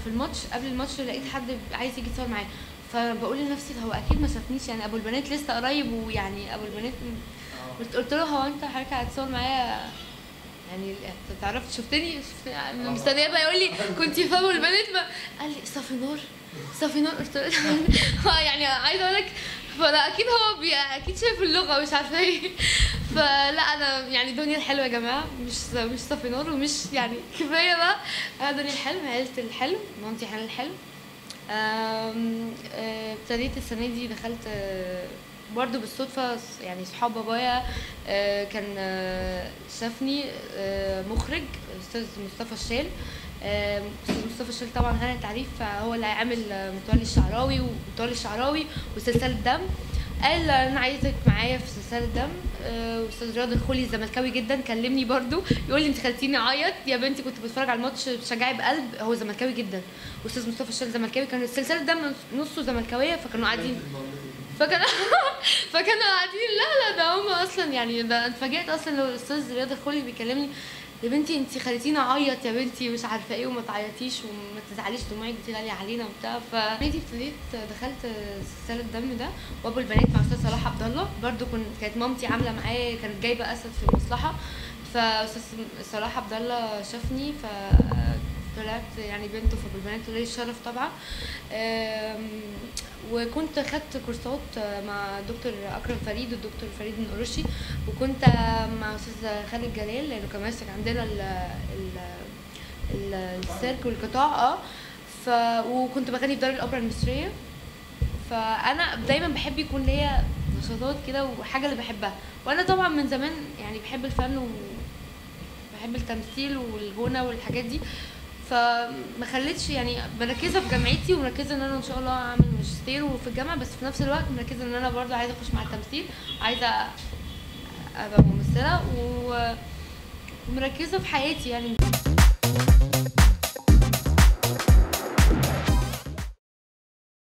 في الماتش قبل الماتش لقيت حد عايز يجي يتصور معايا فبقول لنفسي هو اكيد ما شافنيش يعني ابو البنات لسه قريب ويعني ابو البنات قلت قلت له هو انت حضرتك هتصور معايا يعني انت تعرف شفتني شفت أنا مستنيه بقى يقول لي كنت في ابو البنات ما قال لي صافي نور صافي نور قلت له اه يعني عايزه اقول لك فلا اكيد هو بي... اكيد شايف اللغه مش عارفه ايه فلا انا يعني دنيا الحلوه يا جماعه مش مش صافي نور ومش يعني كفايه بقى انا دنيا الحلم عيله الحلم مامتي حنان الحلم آم، آه، ابتديت السنه دي دخلت آه، برضو بالصدفه يعني صحاب بابايا آه، كان آه، شافني آه، مخرج استاذ مصطفى الشال آه، استاذ مصطفى الشال طبعا غني التعريف هو اللي عامل آه، متولي الشعراوي ومتولي الشعراوي وسلسله دم قال انا عايزك معايا في سلسله دم آه، واستاذ رياض الخولي الزملكاوي جدا كلمني برضو يقول لي انت خلتيني اعيط يا بنتي كنت بتفرج على الماتش بتشجعي بقلب هو زملكاوي جدا واستاذ مصطفى الشال زملكاوي كان السلسله دم نصه زملكاويه فكانوا قاعدين فكان فكانوا قاعدين لا لا ده هم اصلا يعني ده اتفاجئت اصلا لو الاستاذ رياض الخولي بيكلمني يا بنتي انت خليتيني اعيط يا بنتي مش عارفه ايه وما تعيطيش وما تزعليش دموعك دي غاليه علينا وبتاع فنادي ابتديت دخلت سلسله الدم ده وابو البنات مع استاذ صلاح عبد الله برده كنت كانت مامتي عامله معايا كانت جايبه اسد في المصلحه فاستاذ صلاح عبد الله شافني ف طلعت يعني بنته في ابو البنات ولي الشرف طبعا أم، وكنت خدت كورسات مع دكتور اكرم فريد والدكتور فريد النقرشي وكنت مع استاذ خالد جلال لانه كان ماسك عندنا ال ال ال- السيرك والقطاع اه ف وكنت بغني في دار الاوبرا المصريه فانا دايما بحب يكون ليا نشاطات كده وحاجه اللي بحبها وانا طبعا من زمان يعني بحب الفن وبحب التمثيل والغنى والحاجات دي فما خليتش يعني مركزه في جامعتي ومركزه ان انا ان شاء الله اعمل ماجستير وفي الجامعه بس في نفس الوقت مركزه ان انا برضه عايزه اخش مع التمثيل عايزه ابقى ممثله و- ومركزه في حياتي يعني